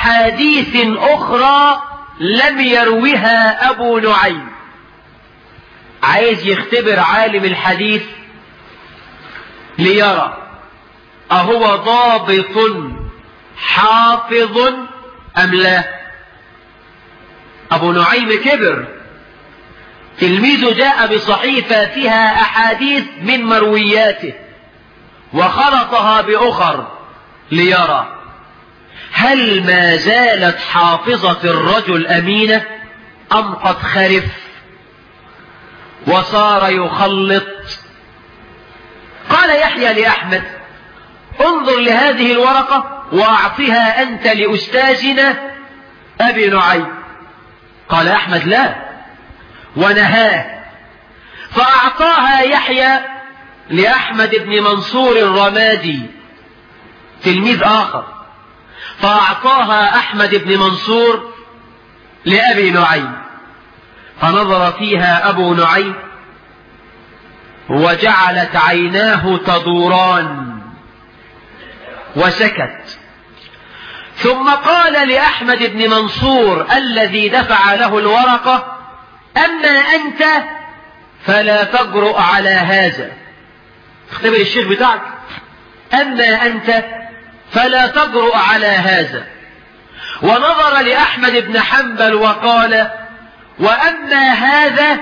أحاديث أخرى لم يروها أبو نعيم عايز يختبر عالم الحديث ليرى أهو ضابط حافظ أم لا أبو نعيم كبر تلميذه جاء بصحيفة فيها أحاديث من مروياته وخلطها بأخر ليرى هل ما زالت حافظة الرجل أمينة أم قد خرف وصار يخلط قال يحيى لأحمد انظر لهذه الورقة وأعطها أنت لأستاذنا أبي نعيم قال أحمد لا ونهاه فأعطاها يحيى لأحمد بن منصور الرمادي تلميذ آخر فأعطاها أحمد بن منصور لأبي نعيم فنظر فيها أبو نعيم وجعلت عيناه تدوران وسكت ثم قال لأحمد بن منصور الذي دفع له الورقة أما أنت فلا تجرؤ على هذا اختبر الشيخ بتاعك أما أنت فلا تجرؤ على هذا ونظر لأحمد بن حنبل وقال وأما هذا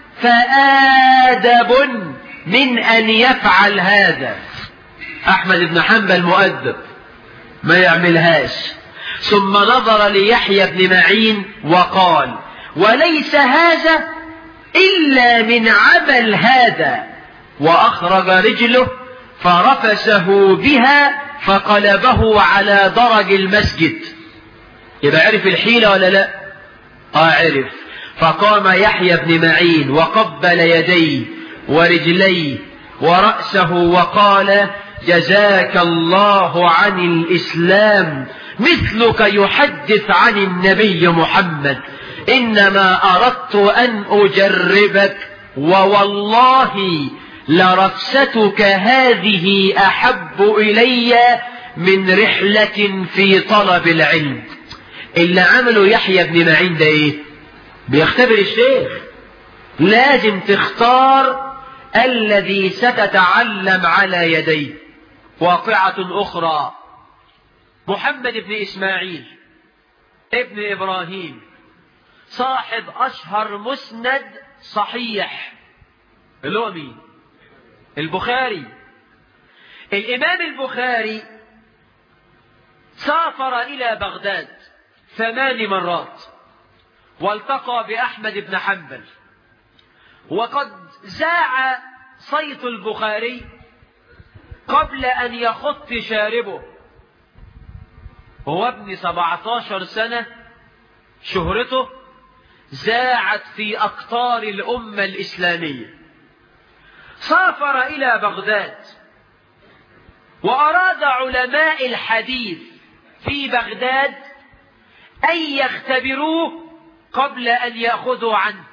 فآدب من أن يفعل هذا أحمد بن حنبل مؤدب ما يعملهاش ثم نظر ليحيى بن معين وقال وليس هذا إلا من عمل هذا وأخرج رجله فرفسه بها فقلبه على درج المسجد يبقى عرف الحيلة ولا لا آه عرف فقام يحيى بن معين وقبل يديه ورجليه ورأسه وقال جزاك الله عن الإسلام مثلك يحدث عن النبي محمد إنما أردت أن أجربك ووالله لرفستك هذه أحب إلي من رحلة في طلب العلم اللي عمله يحيى بن معين ده ايه بيختبر الشيخ لازم تختار الذي ستتعلم على يديه واقعة أخرى محمد بن إسماعيل ابن إبراهيم صاحب أشهر مسند صحيح اللي هو مين البخاري الإمام البخاري سافر إلى بغداد ثمان مرات والتقى بأحمد بن حنبل وقد زاع صيت البخاري قبل أن يخط شاربه هو ابن 17 سنة شهرته زاعت في أقطار الأمة الإسلامية سافر إلى بغداد وأراد علماء الحديث في بغداد أن يختبروه قبل أن يأخذوا عنه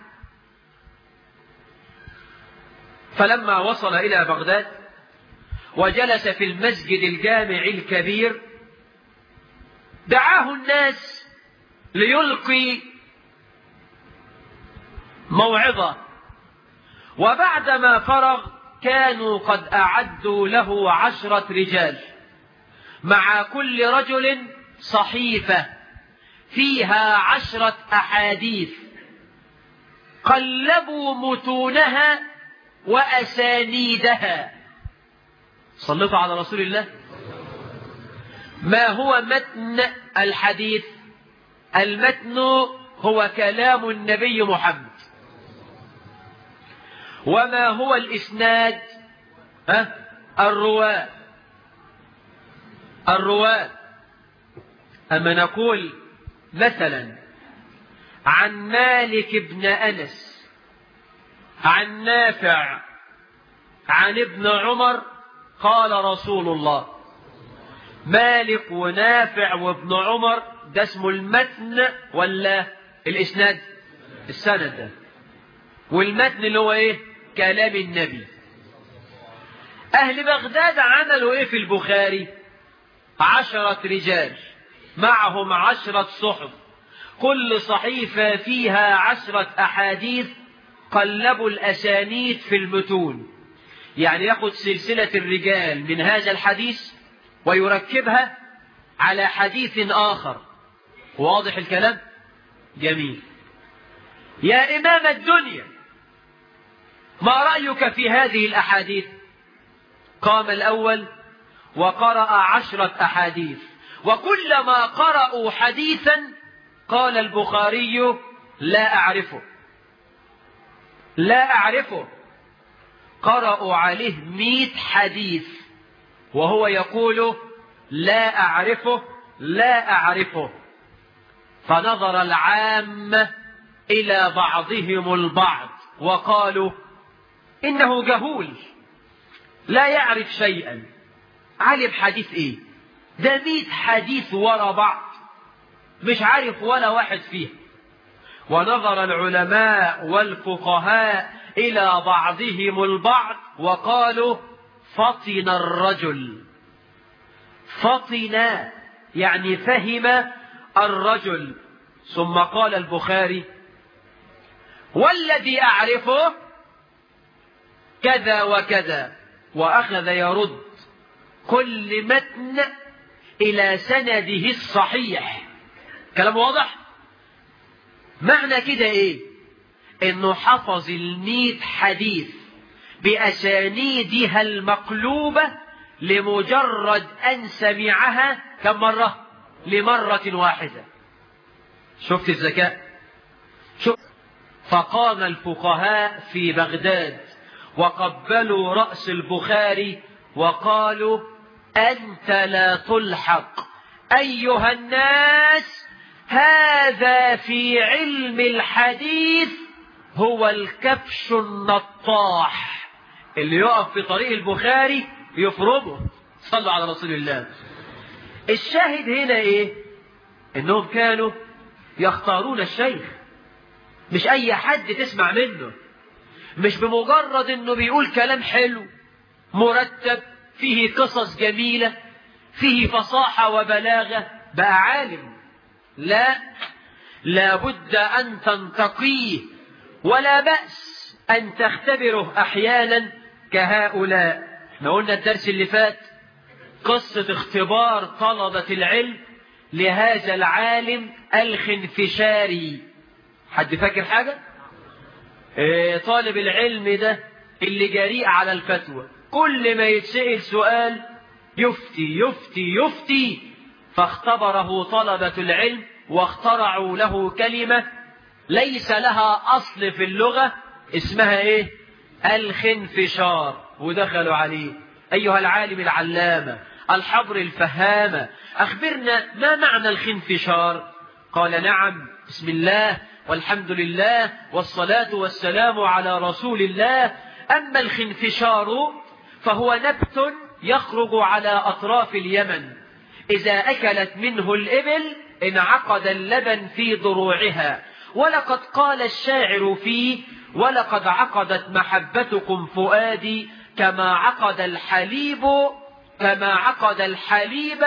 فلما وصل إلى بغداد وجلس في المسجد الجامع الكبير دعاه الناس ليلقي موعظة وبعدما فرغ كانوا قد أعدوا له عشرة رجال مع كل رجل صحيفة فيها عشرة أحاديث قلبوا متونها وأسانيدها صلوا على رسول الله ما هو متن الحديث المتن هو كلام النبي محمد وما هو الإسناد ها الرواة الرواة أما نقول مثلا عن مالك بن أنس عن نافع عن ابن عمر قال رسول الله مالك ونافع وابن عمر ده اسمه المتن ولا الإسناد السند ده والمتن اللي هو ايه كلام النبي أهل بغداد عملوا ايه في البخاري عشرة رجال معهم عشرة صحف كل صحيفة فيها عشرة أحاديث قلبوا الأسانيد في المتون يعني ياخد سلسلة الرجال من هذا الحديث ويركبها على حديث آخر واضح الكلام جميل يا إمام الدنيا ما رأيك في هذه الأحاديث قام الأول وقرأ عشرة أحاديث وكلما قرأوا حديثا قال البخاري لا أعرفه لا أعرفه قرأوا عليه مئة حديث وهو يقول لا أعرفه لا أعرفه فنظر العامة إلى بعضهم البعض وقالوا إنه جهول لا يعرف شيئا علم حديث إيه ده مئة حديث ورا بعض مش عارف ولا واحد فيه ونظر العلماء والفقهاء إلى بعضهم البعض وقالوا فطن الرجل فطن يعني فهم الرجل ثم قال البخاري والذي أعرفه كذا وكذا وأخذ يرد كل متن إلى سنده الصحيح كلام واضح معنى كده إيه إنه حفظ الميت حديث بأسانيدها المقلوبة لمجرد أن سمعها كم مرة لمرة واحدة شفت الذكاء شفت فقام الفقهاء في بغداد وقبلوا رأس البخاري وقالوا أنت لا تلحق أيها الناس هذا في علم الحديث هو الكبش النطاح اللي يقف في طريق البخاري يفرمه صلوا على رسول الله الشاهد هنا ايه انهم كانوا يختارون الشيخ مش اي حد تسمع منه مش بمجرد انه بيقول كلام حلو مرتب فيه قصص جميلة فيه فصاحة وبلاغة بقى عالم لا لابد أن تنتقيه ولا بأس أن تختبره أحيانا كهؤلاء احنا قلنا الدرس اللي فات قصة اختبار طلبة العلم لهذا العالم الخنفشاري حد فاكر حاجة؟ اه طالب العلم ده اللي جريء على الفتوى كل ما يتسأل سؤال يفتي يفتي يفتي فاختبره طلبة العلم واخترعوا له كلمة ليس لها أصل في اللغة اسمها ايه الخنفشار ودخلوا عليه أيها العالم العلامة الحبر الفهامة أخبرنا ما معنى الخنفشار قال نعم بسم الله والحمد لله والصلاة والسلام على رسول الله أما الخنفشار فهو نبت يخرج على أطراف اليمن إذا أكلت منه الإبل انعقد اللبن في ضروعها ولقد قال الشاعر فيه ولقد عقدت محبتكم فؤادي كما عقد الحليب كما عقد الحليب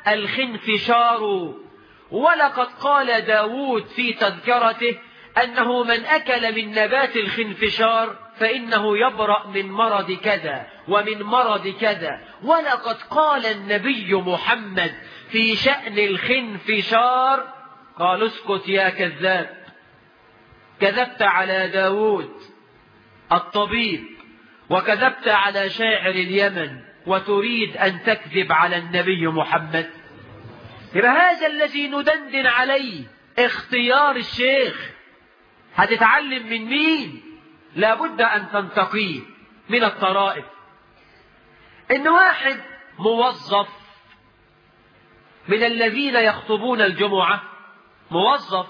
الخنفشار ولقد قال داود في تذكرته أنه من أكل من نبات الخنفشار فإنه يبرأ من مرض كذا ومن مرض كذا ولقد قال النبي محمد في شأن الخنفشار قال اسكت يا كذاب كذبت على داود الطبيب وكذبت على شاعر اليمن وتريد أن تكذب على النبي محمد يبقى هذا الذي ندندن عليه اختيار الشيخ هتتعلم من مين لابد أن تنتقيه من الطرائف إن واحد موظف من الذين يخطبون الجمعة موظف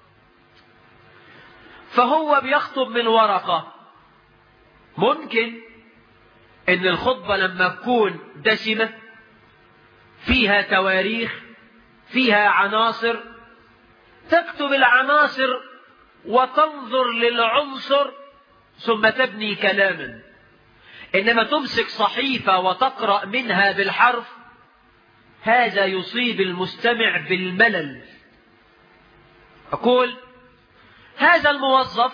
فهو بيخطب من ورقة ممكن ان الخطبة لما تكون دسمة فيها تواريخ فيها عناصر تكتب العناصر وتنظر للعنصر ثم تبني كلاما انما تمسك صحيفة وتقرأ منها بالحرف هذا يصيب المستمع بالملل أقول هذا الموظف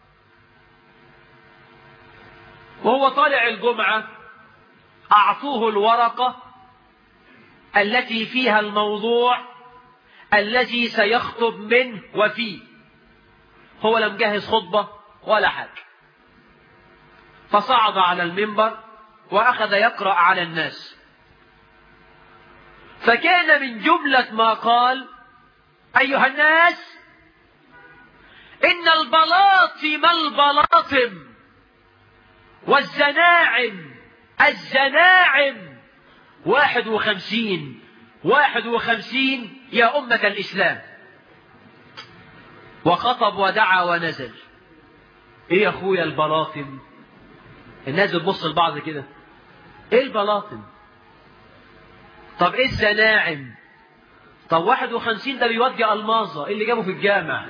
وهو طالع الجمعة أعطوه الورقة التي فيها الموضوع الذي سيخطب منه وفيه هو لم جهز خطبة ولا حاجة فصعد على المنبر وأخذ يقرأ على الناس فكان من جملة ما قال أيها الناس إن البلاطم البلاطم والزناعم الزناعم واحد وخمسين واحد وخمسين يا أمة الإسلام وخطب ودعا ونزل ايه يا اخويا البلاطم الناس بتبص لبعض كده ايه البلاطم طب ايه الزناعم طب واحد وخمسين ده بيودي الماظة ايه اللي جابه في الجامع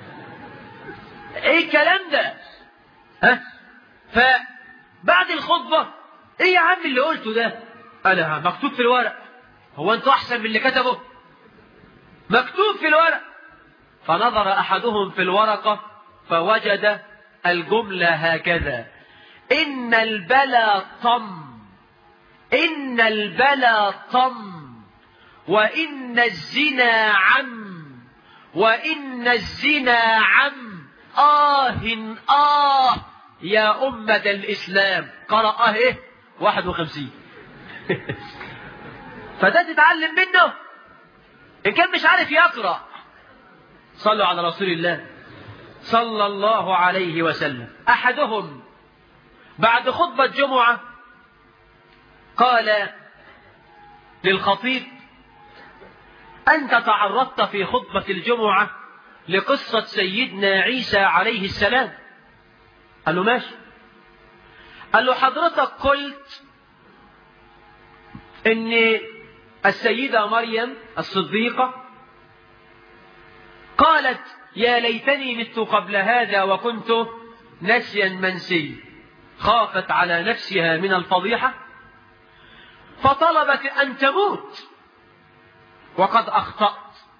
ايه الكلام ده ها فبعد الخطبة ايه يا عم اللي قلته ده انا مكتوب في الورق هو انتوا احسن من اللي كتبه مكتوب في الورق فنظر احدهم في الورقة فوجد الجملة هكذا ان البلا طم ان البلا طم وان الزنا عم وان الزنا عم آه آه يا أمة الإسلام قرأ آه إيه واحد وخمسين فده تتعلم منه إن كان مش عارف يقرأ صلوا على رسول الله صلى الله عليه وسلم أحدهم بعد خطبة جمعة قال للخطيب أنت تعرضت في خطبة الجمعة لقصة سيدنا عيسى عليه السلام قال له ماشي قال له حضرتك قلت ان السيدة مريم الصديقة قالت يا ليتني مت قبل هذا وكنت نسيا منسي خافت على نفسها من الفضيحة فطلبت أن تموت وقد أخطأت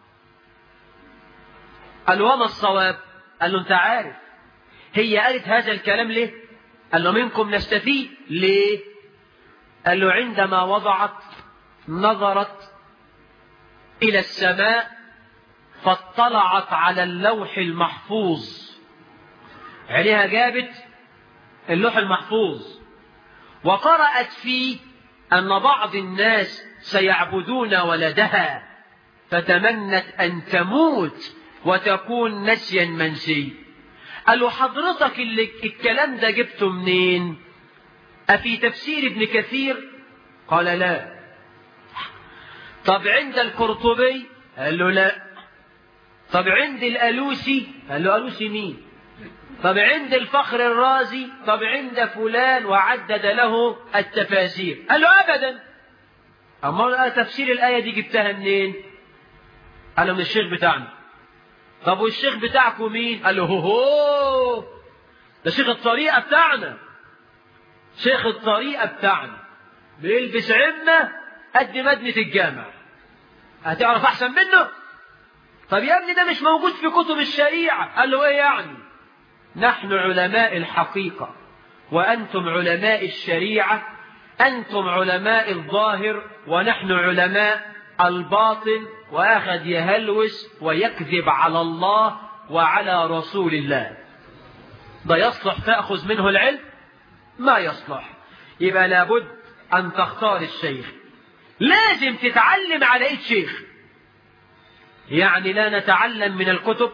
قال له وما الصواب قال له أنت عارف هي قالت هذا الكلام ليه قال له منكم نستفيد ليه قال له عندما وضعت نظرت إلى السماء فاطلعت على اللوح المحفوظ عليها جابت اللوح المحفوظ وقرأت فيه أن بعض الناس سيعبدون ولدها فتمنت أن تموت وتكون نسيا منسي قال له حضرتك اللي الكلام ده جبته منين أفي تفسير ابن كثير قال لا طب عند القرطبي قال له لا طب عند الألوسي قال له ألوسي مين طب عند الفخر الرازي طب عند فلان وعدد له التفاسير قال له أبدا أما تفسير الآية دي جبتها منين قال له من الشيخ بتاعنا طب والشيخ بتاعكم مين قال له هو, هو ده شيخ الطريقة بتاعنا شيخ الطريقة بتاعنا بيلبس عمة قد مدنة الجامع هتعرف أحسن منه طب يا ابني ده مش موجود في كتب الشريعة قال له ايه يعني نحن علماء الحقيقة وأنتم علماء الشريعة أنتم علماء الظاهر ونحن علماء الباطن وأخذ يهلوس ويكذب على الله وعلى رسول الله ده يصلح تأخذ منه العلم ما يصلح يبقى لابد أن تختار الشيخ لازم تتعلم على ايد شيخ يعني لا نتعلم من الكتب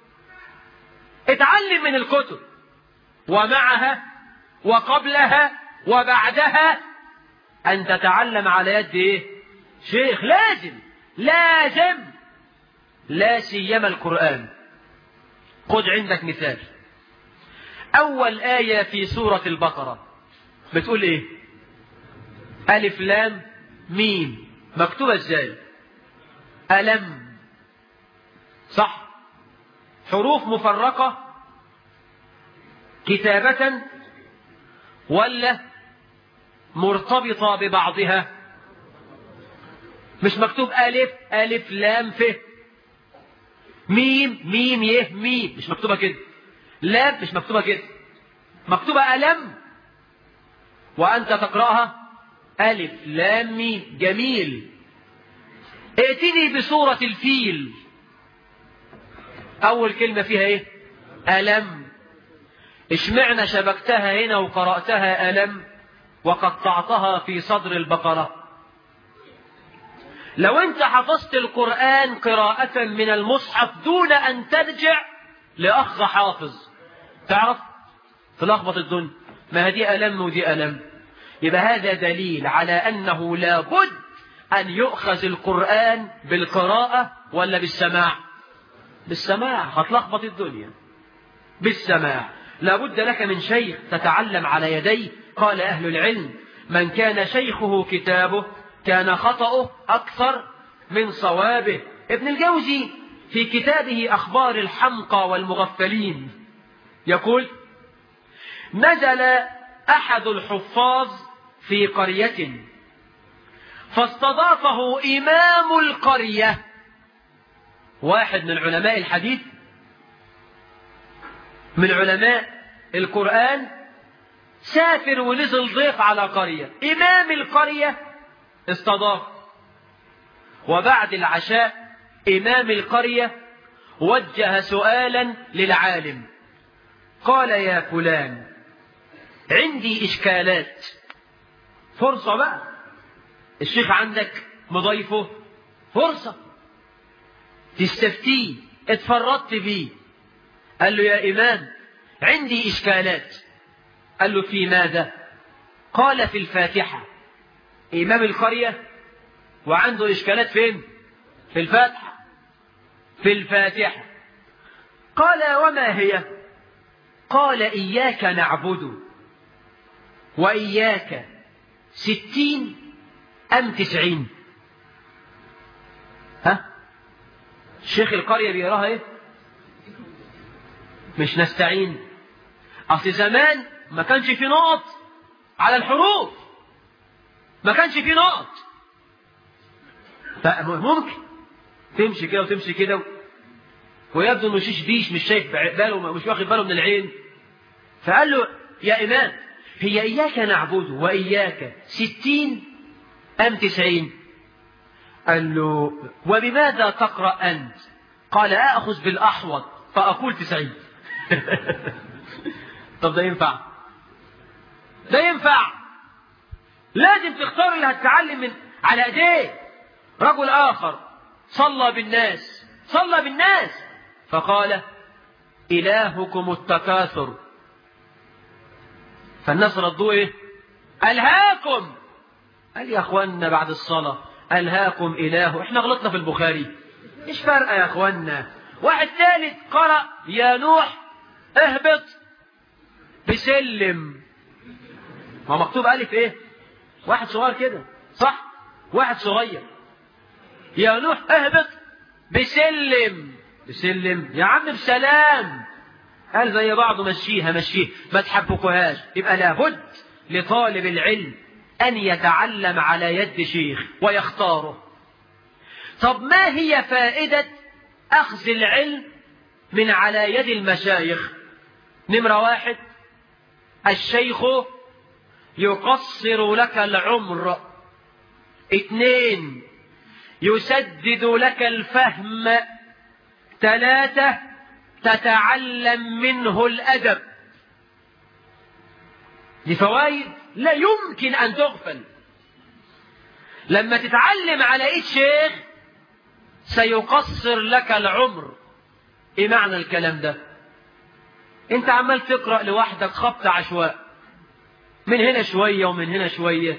اتعلم من الكتب ومعها وقبلها وبعدها أن تتعلم على يد إيه؟ شيخ لازم لازم لا سيما القرآن خذ عندك مثال أول آية في سورة البقرة بتقول إيه ألف لام ميم مكتوبة إزاي ألم صح حروف مفرقة كتابة ولا مرتبطة ببعضها مش مكتوب ألف ألف لام ف ميم ميم يه ميم مش مكتوبة كده لام مش مكتوبة كده مكتوبة ألم وأنت تقرأها ألف لام ميم جميل ائتني بصورة الفيل أول كلمة فيها إيه ألم اشمعنا شبكتها هنا وقرأتها ألم وقطعتها في صدر البقرة لو انت حفظت القرآن قراءة من المصحف دون أن ترجع لأخ حافظ تعرف تلخبط الدنيا ما هدي ألم ودي ألم يبقى هذا دليل على أنه لابد أن يؤخذ القرآن بالقراءة ولا بالسماع بالسماع هتلخبط الدنيا بالسماع لابد لك من شيخ تتعلم على يديه قال أهل العلم من كان شيخه كتابه كان خطأه أكثر من صوابه ابن الجوزي في كتابه أخبار الحمقى والمغفلين يقول نزل أحد الحفاظ في قرية فاستضافه إمام القرية واحد من علماء الحديث من علماء القرآن سافر ونزل ضيف على قرية إمام القرية استضاف وبعد العشاء إمام القرية وجه سؤالا للعالم قال يا فلان عندي إشكالات فرصة بقى الشيخ عندك مضيفه فرصة تستفتيه اتفردت بيه قال له يا إمام عندي إشكالات قال له في ماذا قال في الفاتحة إمام القرية وعنده إشكالات فين في الفاتحة في الفاتحة قال وما هي قال إياك نعبد وإياك ستين أم تسعين ها شيخ القرية بيراها ايه مش نستعين أصل زمان ما كانش في نقط على الحروف ما كانش في نقط فممكن تمشي كده وتمشي كده ويبدو انه شيش بيش مش شايف باله مش واخد باله من العين فقال له يا إمام هي إياك نعبد وإياك ستين أم تسعين قال له وبماذا تقرأ أنت قال أأخذ بالأحوط فأقول تسعين طب ده ينفع ده ينفع لازم تختار اللي هتتعلم من على ايديه رجل آخر صلى بالناس صلى بالناس فقال إلهكم التكاثر فالناس ردوا ايه ألهاكم قال يا أخوانا بعد الصلاة ألهاكم إله احنا غلطنا في البخاري ايش فرق يا أخوانا واحد ثالث قرأ يا نوح اهبط بسلم ما مكتوب ألف ايه واحد صغير كده صح واحد صغير يا نوح اهبط بسلم بسلم يا عم بسلام قال زي بعضه مشيها مشيه ما تحبكوهاش يبقى لابد لطالب العلم أن يتعلم على يد شيخ ويختاره طب ما هي فائدة أخذ العلم من على يد المشايخ نمرة واحد الشيخ يقصر لك العمر اثنين يسدد لك الفهم ثلاثة تتعلم منه الأدب دي فوائد لا يمكن أن تغفل لما تتعلم على إيد شيخ سيقصر لك العمر إيه معنى الكلام ده أنت عمال تقرأ لوحدك خبط عشواء من هنا شوية ومن هنا شوية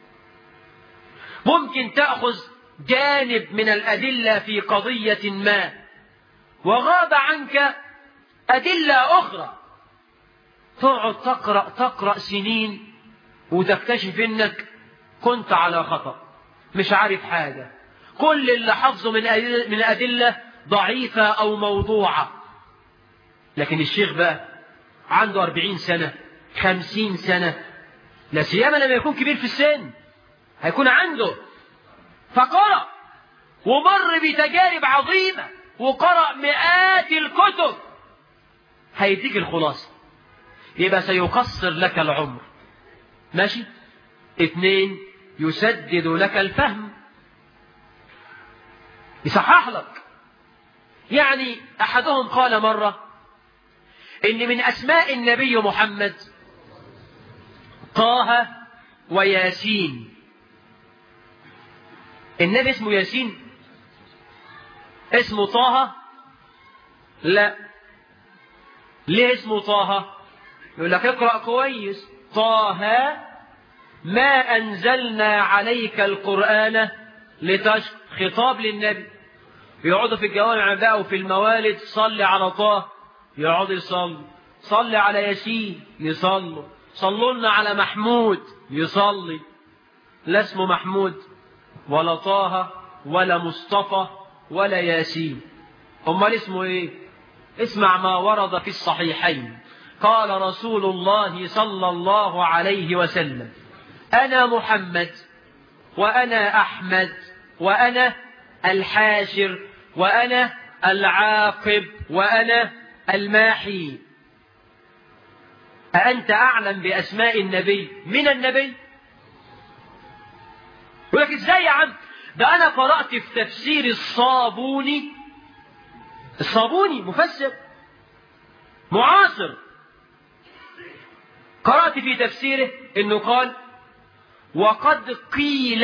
ممكن تأخذ جانب من الأدلة في قضية ما وغاب عنك أدلة أخرى تقعد تقرأ تقرأ سنين وتكتشف انك كنت على خطأ مش عارف حاجة كل اللي حفظه من أدلة, من أدلة ضعيفة أو موضوعة لكن الشيخ بقى عنده أربعين سنة خمسين سنة لا سيما لما يكون كبير في السن هيكون عنده فقرأ ومر بتجارب عظيمة وقرأ مئات الكتب هيديك الخلاصة يبقى سيقصر لك العمر ماشي اثنين يسدد لك الفهم يصحح لك يعني أحدهم قال مرة إن من أسماء النبي محمد طه وياسين النبي اسمه ياسين اسمه طه لا ليه اسمه طه يقول لك اقرأ كويس طه ما أنزلنا عليك القرآن لتشق خطاب للنبي يقعدوا في الجوامع بقى وفي الموالد صلي على طه يقعد يصلي صلي على ياسين يصلوا صلوا لنا على محمود يصلي لا اسمه محمود ولا طه ولا مصطفى ولا ياسين امال اسمه ايه اسمع ما ورد في الصحيحين قال رسول الله صلى الله عليه وسلم انا محمد وانا احمد وانا الحاشر وانا العاقب وانا الماحي أأنت أعلم بأسماء النبي من النبي يقول لك إزاي يا عم ده أنا قرأت في تفسير الصابوني الصابوني مفسر معاصر قرأت في تفسيره إنه قال وقد قيل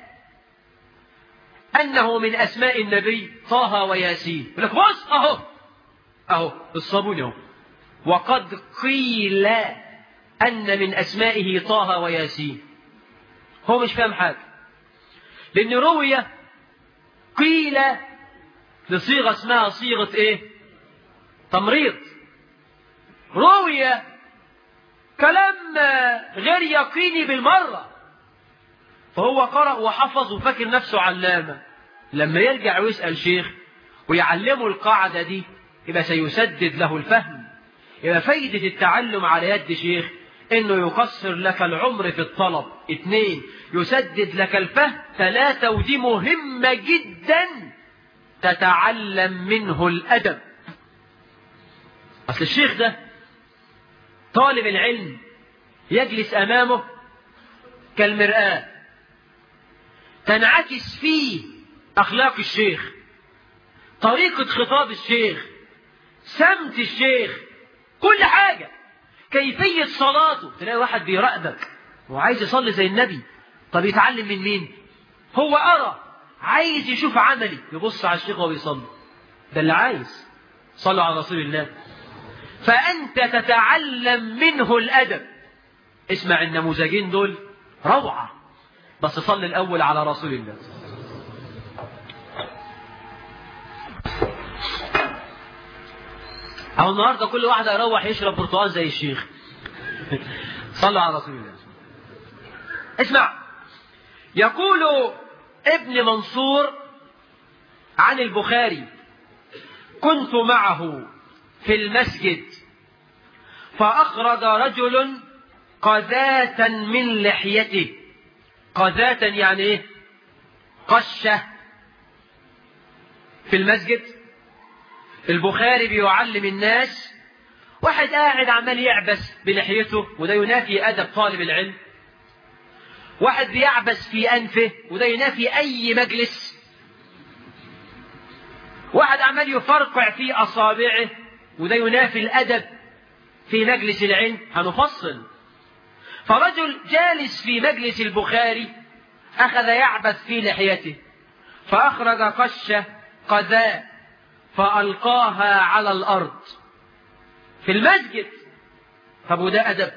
أنه من أسماء النبي طه وياسين يقول لك بص أهو أهو الصابوني أهو وقد قيل أن من أسمائه طه وياسين هو مش فاهم حاجة لأن روي قيل لصيغة اسمها صيغة إيه تمريض روي كلام غير يقيني بالمرة فهو قرأ وحفظ وفاكر نفسه علامة لما يرجع ويسأل شيخ ويعلمه القاعدة دي يبقى سيسدد له الفهم يبقى فايدة التعلم على يد شيخ انه يقصر لك العمر في الطلب اثنين يسدد لك الفهم ثلاثة ودي مهمة جدا تتعلم منه الأدب أصل الشيخ ده طالب العلم يجلس أمامه كالمرآة تنعكس فيه أخلاق الشيخ طريقة خطاب الشيخ سمت الشيخ كل حاجة كيفية صلاته تلاقي واحد بيراقبك وعايز يصلي زي النبي طب يتعلم من مين هو أرى عايز يشوف عملي يبص على الشيخ وهو بيصلي ده اللي عايز صلوا على رسول الله فأنت تتعلم منه الأدب اسمع النموذجين دول روعة بس صل الأول على رسول الله أو النهاردة كل واحد يروح يشرب برتقال زي الشيخ صلوا على رسول الله اسمع يقول ابن منصور عن البخاري كنت معه في المسجد فأخرج رجل قذاة من لحيته قذاة يعني ايه قشة في المسجد البخاري بيعلم الناس واحد قاعد عمال يعبس بلحيته وده ينافي أدب طالب العلم واحد بيعبس في أنفه وده ينافي أي مجلس واحد عمال يفرقع في أصابعه وده ينافي الأدب في مجلس العلم هنفصل فرجل جالس في مجلس البخاري أخذ يعبث في لحيته فأخرج قشة قذاء فألقاها على الأرض في المسجد طب وده أدب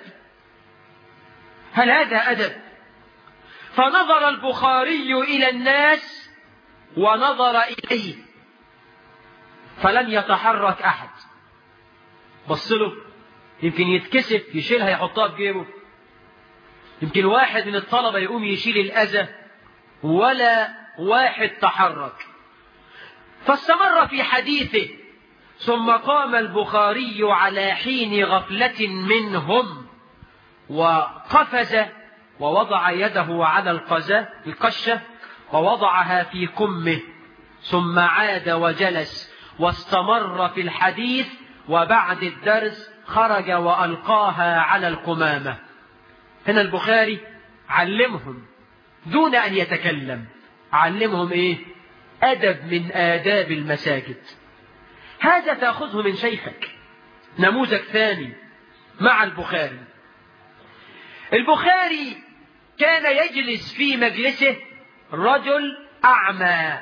هل هذا أدب فنظر البخاري إلى الناس ونظر إليه فلم يتحرك أحد بص له يمكن يتكسف يشيلها يحطها في جيبه يمكن واحد من الطلبة يقوم يشيل الأذى ولا واحد تحرك فاستمر في حديثه ثم قام البخاري على حين غفلة منهم وقفز ووضع يده على القزة القشة ووضعها في كمه ثم عاد وجلس واستمر في الحديث وبعد الدرس خرج وألقاها على القمامة هنا البخاري علمهم دون أن يتكلم علمهم إيه أدب من آداب المساجد هذا تأخذه من شيخك نموذج ثاني مع البخاري البخاري كان يجلس في مجلسه رجل أعمى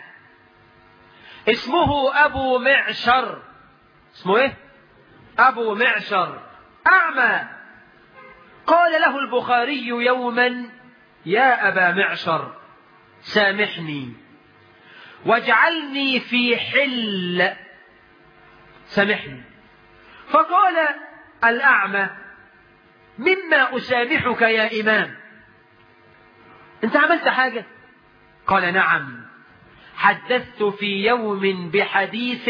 اسمه أبو معشر اسمه إيه؟ أبو معشر أعمى قال له البخاري يوما يا أبا معشر سامحني واجعلني في حل سامحني فقال الأعمى مما أسامحك يا إمام أنت عملت حاجة قال نعم حدثت في يوم بحديث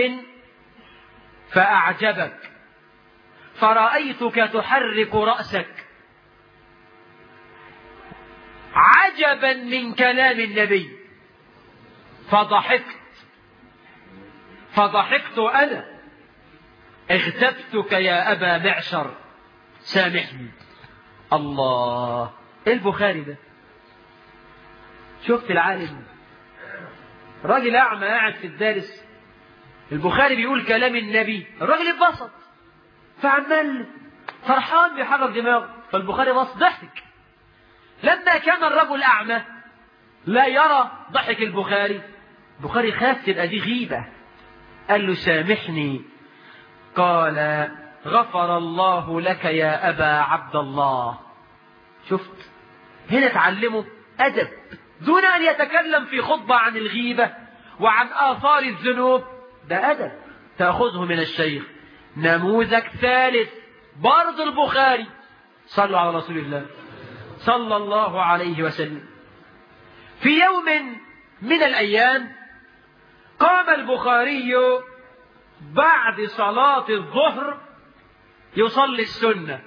فأعجبك فرأيتك تحرك رأسك عجبا من كلام النبي فضحكت فضحكت أنا اغتبتك يا أبا معشر سامحني الله ايه البخاري ده شفت العالم راجل أعمى قاعد في الدارس البخاري بيقول كلام النبي الراجل اتبسط فعمال فرحان بيحرك دماغه فالبخاري بص ضحك لما كان الرجل أعمى لا يرى ضحك البخاري البخاري خاف تبقى دي غيبة قال له سامحني قال غفر الله لك يا أبا عبد الله شفت هنا تعلمه أدب دون أن يتكلم في خطبة عن الغيبة وعن آثار الذنوب ده أدب تأخذه من الشيخ نموذج ثالث برضه البخاري صلوا على رسول الله صلى الله عليه وسلم في يوم من الأيام قام البخاري بعد صلاة الظهر يصلي السنة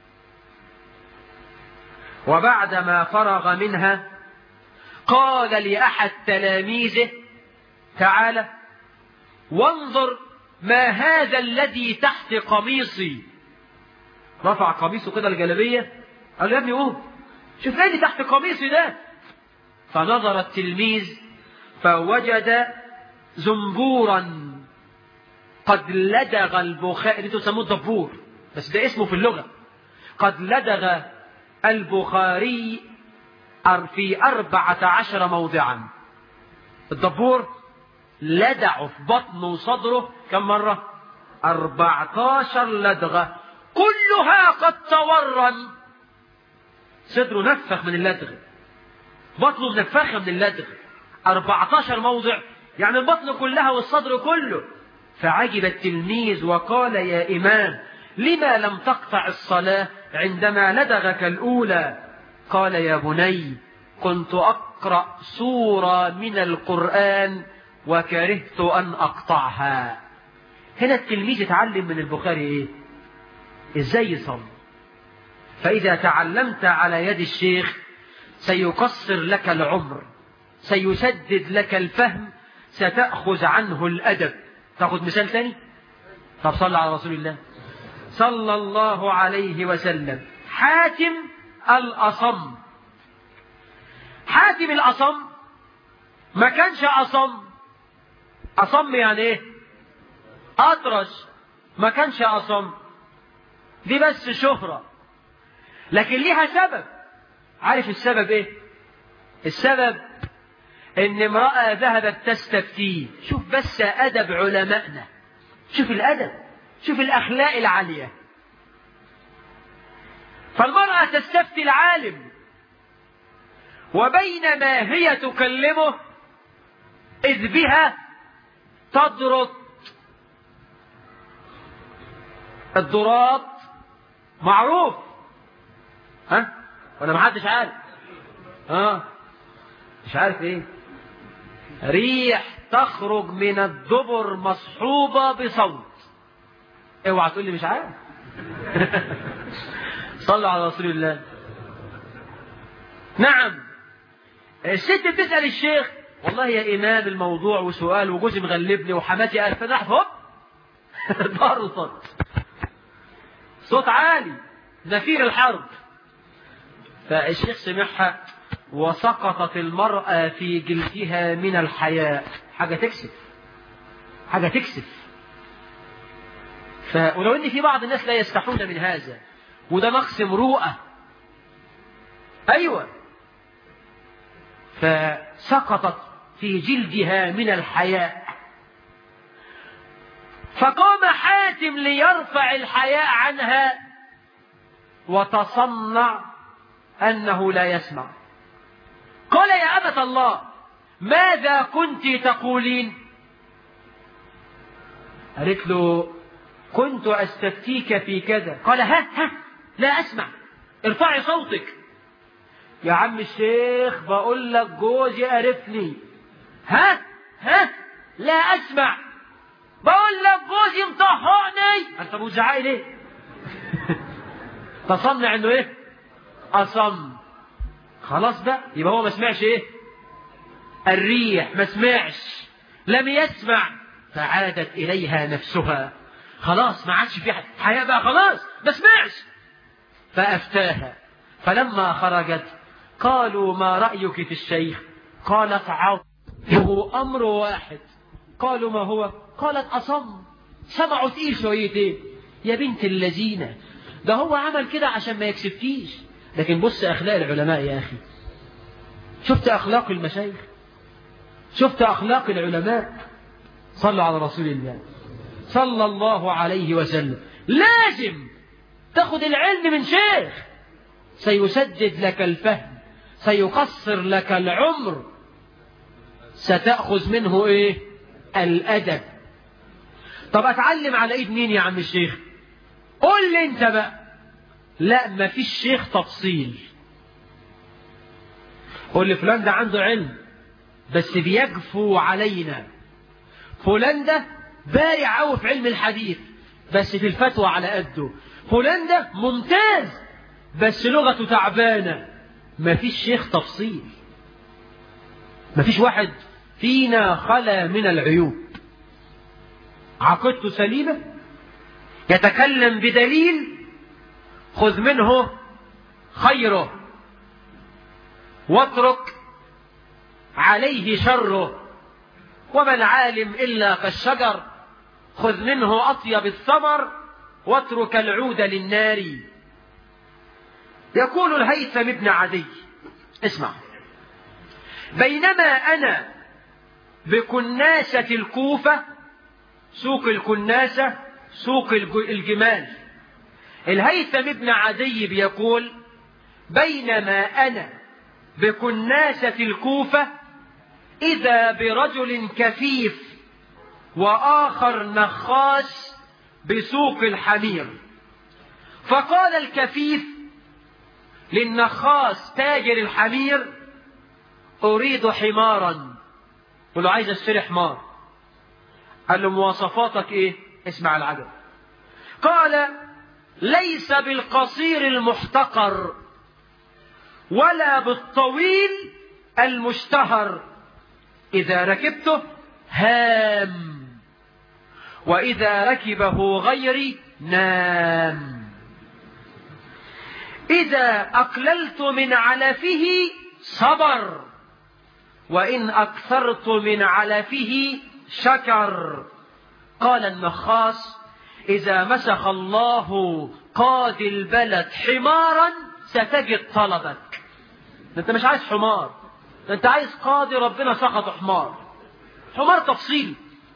وبعدما فرغ منها قال لأحد تلاميذه تعالى وانظر ما هذا الذي تحت قميصي رفع قميصه كده الجلبية قال له يا ابني قوم شوف ايه اللي تحت قميصي ده فنظر التلميذ فوجد زنبورا قد لدغ البخاري انتوا تسموه الدبور بس ده اسمه في اللغة قد لدغ البخاري في أربعة عشر موضعا الدبور لدعه في بطنه وصدره كم مرة أربعة عشر لدغة كلها قد تورم صدره نفخ من اللدغ بطنه منفخة من اللدغ أربعة عشر موضع يعني البطن كلها والصدر كله فعجب التلميذ وقال يا إمام لما لم تقطع الصلاة عندما لدغك الأولى قال يا بني كنت أقرأ سورة من القرآن وكرهت أن أقطعها هنا التلميذ يتعلم من البخاري إيه إزاي يصلي فإذا تعلمت على يد الشيخ سيقصر لك العمر سيسدد لك الفهم ستأخذ عنه الأدب تأخذ مثال ثاني طب صلى على رسول الله صلى الله عليه وسلم حاتم الأصم حاتم الأصم ما كانش أصم أصم يعني إيه أطرش ما كانش أصم دي بس شهرة لكن ليها سبب عارف السبب إيه السبب إن امرأة ذهبت تستفتيه شوف بس أدب علمائنا شوف الأدب شوف الأخلاق العالية فالمرأة تستفتي العالم وبينما هي تكلمه إذ بها تضرط الضراط معروف ها ولا محدش عارف ها مش عارف ايه ريح تخرج من الدبر مصحوبة بصوت اوعى تقول لي مش عارف صلوا على رسول الله نعم الست بتسأل الشيخ والله يا إمام الموضوع وسؤال وجوزي مغلبني وحماتي قال فتح هوب ضرطت صوت عالي زفير الحرب فالشيخ سمعها وسقطت المرأة في جلدها من الحياء حاجة تكسف حاجة تكسف ف... ولو ان في بعض الناس لا يستحون من هذا وده نقص مروءة ايوه فسقطت في جلدها من الحياء فقام حاتم ليرفع الحياء عنها وتصنع انه لا يسمع قال يا أبت الله ماذا كنت تقولين قالت له كنت أستفتيك في كذا قال ها ها لا أسمع ارفعي صوتك يا عم الشيخ بقول لك جوزي قرفني ها ها لا أسمع بقول لك جوزي مطهقني أنت مزعقي ليه تصنع انه ايه اصم خلاص بقى يبقى هو ما سمعش ايه الريح ما سمعش لم يسمع فعادت اليها نفسها خلاص ما عادش في حياة بقى خلاص ما سمعش فافتاها فلما خرجت قالوا ما رأيك في الشيخ قالت عظمه أمر واحد قالوا ما هو قالت أصم سمعوا تقيل شويتين يا بنت اللذينة ده هو عمل كده عشان ما يكسبكيش لكن بص أخلاق العلماء يا أخي شفت أخلاق المشايخ شفت أخلاق العلماء صلوا على رسول الله صلى الله عليه وسلم لازم تاخد العلم من شيخ سيسدد لك الفهم سيقصر لك العمر ستأخذ منه ايه الأدب طب أتعلم على إيد مين يا عم الشيخ قول لي أنت بقى لا ما فيش شيخ تفصيل قول لي فلان ده عنده علم بس بيجفو علينا فلان ده بارع قوي في علم الحديث بس في الفتوى على قده فلان ده ممتاز بس لغته تعبانة ما فيش شيخ تفصيل ما فيش واحد فينا خلا من العيوب عقيدته سليمة يتكلم بدليل خذ منه خيره واترك عليه شره وما العالم إلا كالشجر خذ منه أطيب الثمر واترك العود للنار يقول الهيثم بن عدي اسمع بينما أنا بكناسة الكوفة سوق الكناسة سوق الجمال الهيثم بن عدي بيقول بينما أنا بكناسة الكوفة إذا برجل كفيف وآخر نخاس بسوق الحمير فقال الكفيف للنخاس تاجر الحمير أريد حمارا قل له عايز اشتري حمار قال له مواصفاتك ايه اسمع العجب قال ليس بالقصير المحتقر ولا بالطويل المشتهر إذا ركبته هام وإذا ركبه غيري نام إذا أقللت من علفه صبر وإن أكثرت من علفه شكر قال النخاس إذا مسخ الله قاد البلد حمارا ستجد طلبك انت مش عايز حمار انت عايز قاضي ربنا سخط حمار حمار تفصيلي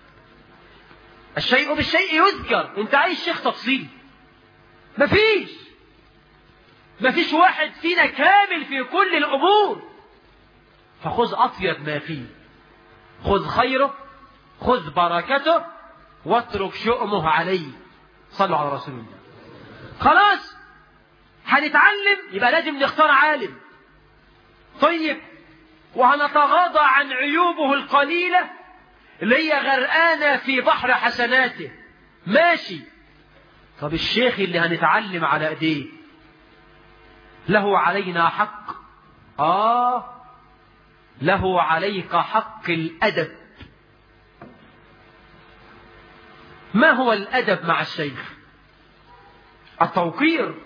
الشيء بالشيء يذكر انت عايز شيخ تفصيلي مفيش مفيش واحد فينا كامل في كل الامور فخذ اطيب ما فيه خذ خيره خذ بركته واترك شؤمه عليه صلوا على رسول الله خلاص هنتعلم يبقى لازم نختار عالم طيب وهنتغاضى عن عيوبه القليلة اللي هي غرقانة في بحر حسناته ماشي طب الشيخ اللي هنتعلم على ايديه له علينا حق آه له عليك حق الأدب ما هو الأدب مع الشيخ التوقير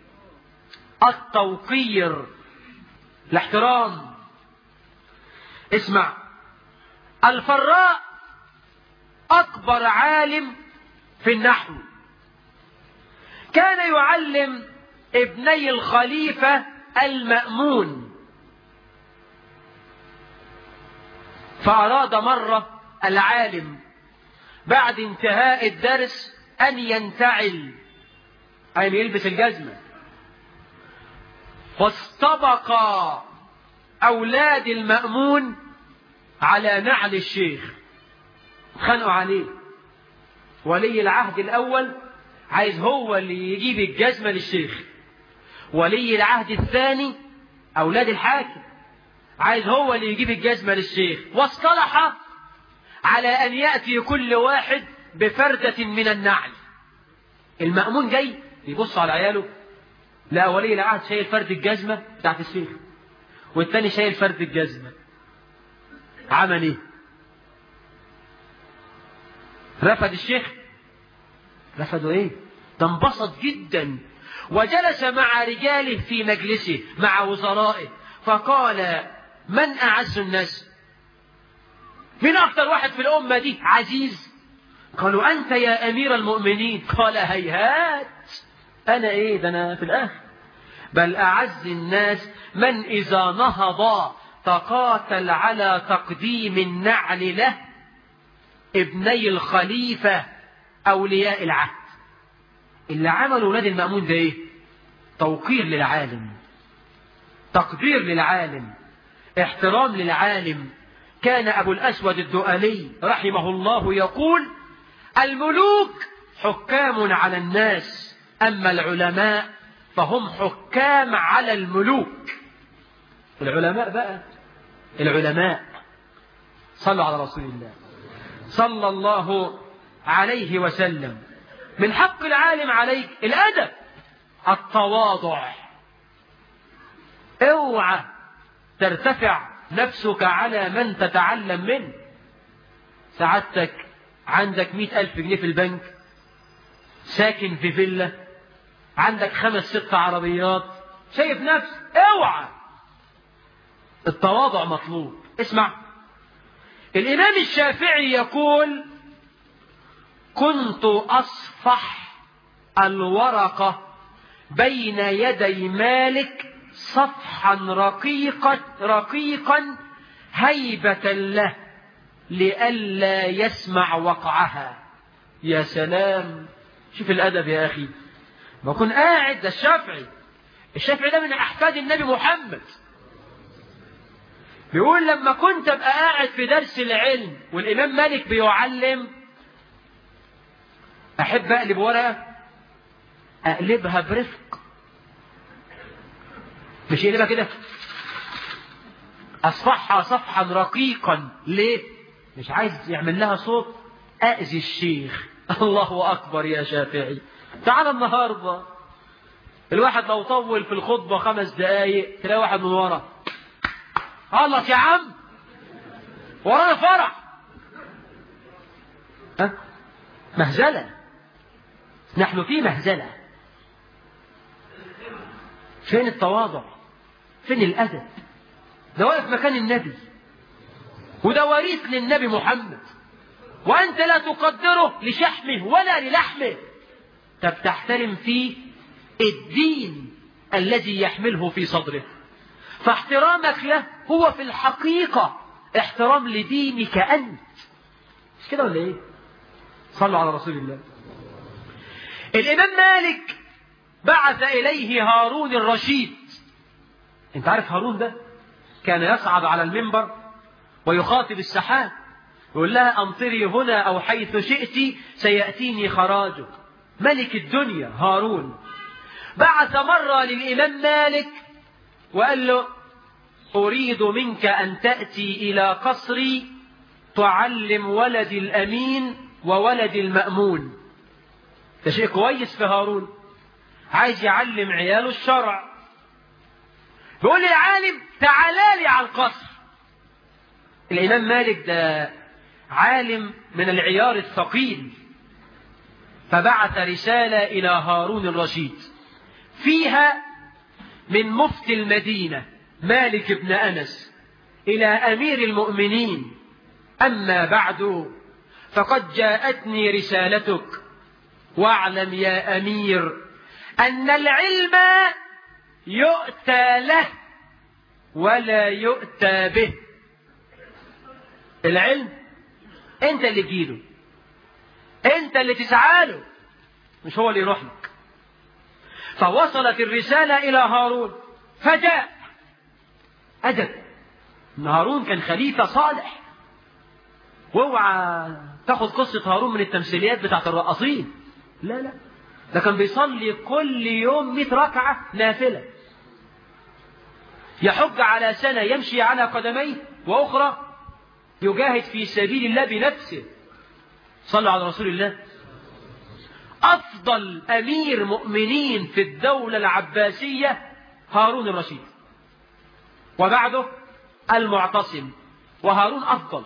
التوقير الاحترام اسمع الفراء أكبر عالم في النحو كان يعلم ابني الخليفة المأمون فأراد مرة العالم بعد انتهاء الدرس أن ينتعل أي يلبس الجزمة فاستبق أولاد المأمون على نعل الشيخ خانوا عليه ولي العهد الأول عايز هو اللي يجيب الجزمة للشيخ ولي العهد الثاني أولاد الحاكم عايز هو اللي يجيب الجزمة للشيخ واصطلح على أن يأتي كل واحد بفردة من النعل المأمون جاي يبص على عياله لا ولي العهد شايل فرد الجزمة بتاعت الشيخ والتاني شايل فرد الجزمة عمل ايه رفض الشيخ رفضوا ايه ده انبسط جدا وجلس مع رجاله في مجلسه مع وزرائه فقال من أعز الناس من أكثر واحد في الأمة دي عزيز قالوا أنت يا أمير المؤمنين قال هيهات أنا إيه ده أنا في الآخر بل أعز الناس من إذا نهض تقاتل على تقديم النعل له ابني الخليفة أولياء العهد اللي عملوا ولاد المأمون ده إيه توقير للعالم تقدير للعالم احترام للعالم كان أبو الأسود الدؤلي رحمه الله يقول الملوك حكام على الناس أما العلماء فهم حكام على الملوك العلماء بقى العلماء صلوا على رسول الله صلى الله عليه وسلم من حق العالم عليك الأدب التواضع اوعى ترتفع نفسك على من تتعلم منه سعادتك عندك مئة ألف جنيه في البنك ساكن في فيلا عندك خمس ست عربيات شايف نفسك اوعى التواضع مطلوب اسمع الإمام الشافعي يقول كنت أصفح الورقة بين يدي مالك صفحا رقيقا رقيقا هيبة له لئلا يسمع وقعها يا سلام شوف الأدب يا أخي ما كن قاعد ده الشافعي الشافعي ده من أحفاد النبي محمد بيقول لما كنت ابقى قاعد في درس العلم والإمام مالك بيعلم أحب أقلب ورقة أقلبها برفق مش يقلبها كده أصفحها صفحا رقيقا ليه مش عايز يعمل لها صوت أأذي الشيخ الله أكبر يا شافعي تعال النهاردة الواحد لو طول في الخطبة خمس دقايق تلاقي واحد من ورا خلص يا عم ورانا فرح أه؟ مهزلة نحن في مهزلة فين التواضع فين الأدب ده واقف مكان النبي وده وريث للنبي محمد وأنت لا تقدره لشحمه ولا للحمه طب تحترم فيه الدين الذي يحمله في صدره فاحترامك له هو في الحقيقة احترام لدينك أنت مش كده ولا ايه صلوا على رسول الله الإمام مالك بعث إليه هارون الرشيد انت عارف هارون ده كان يصعد على المنبر ويخاطب السحاب يقول لها أمطري هنا أو حيث شئت سيأتيني خراجك ملك الدنيا هارون بعث مرة للإمام مالك وقال له أريد منك أن تأتي إلى قصري تعلم ولد الأمين وولد المأمون ده شيء كويس في هارون عايز يعلم عياله الشرع بيقول لي العالم تعالى لي على القصر الإمام مالك ده عالم من العيار الثقيل فبعث رسالة إلى هارون الرشيد فيها من مفتي المدينة مالك بن أنس إلى أمير المؤمنين أما بعد فقد جاءتني رسالتك واعلم يا أمير أن العلم يؤتى له ولا يؤتى به العلم انت اللي تجيله انت اللي تسعاله مش هو اللي يروح لك فوصلت الرسالة إلى هارون فجاء أدب إن هارون كان خليفة صالح واوعى تاخد قصة هارون من التمثيليات بتاعت الرقاصين لا لا ده كان بيصلي كل يوم 100 ركعة نافلة يحج على سنة يمشي على قدميه وأخرى يجاهد في سبيل الله بنفسه صلوا على رسول الله أفضل أمير مؤمنين في الدولة العباسية هارون الرشيد وبعده المعتصم وهارون أفضل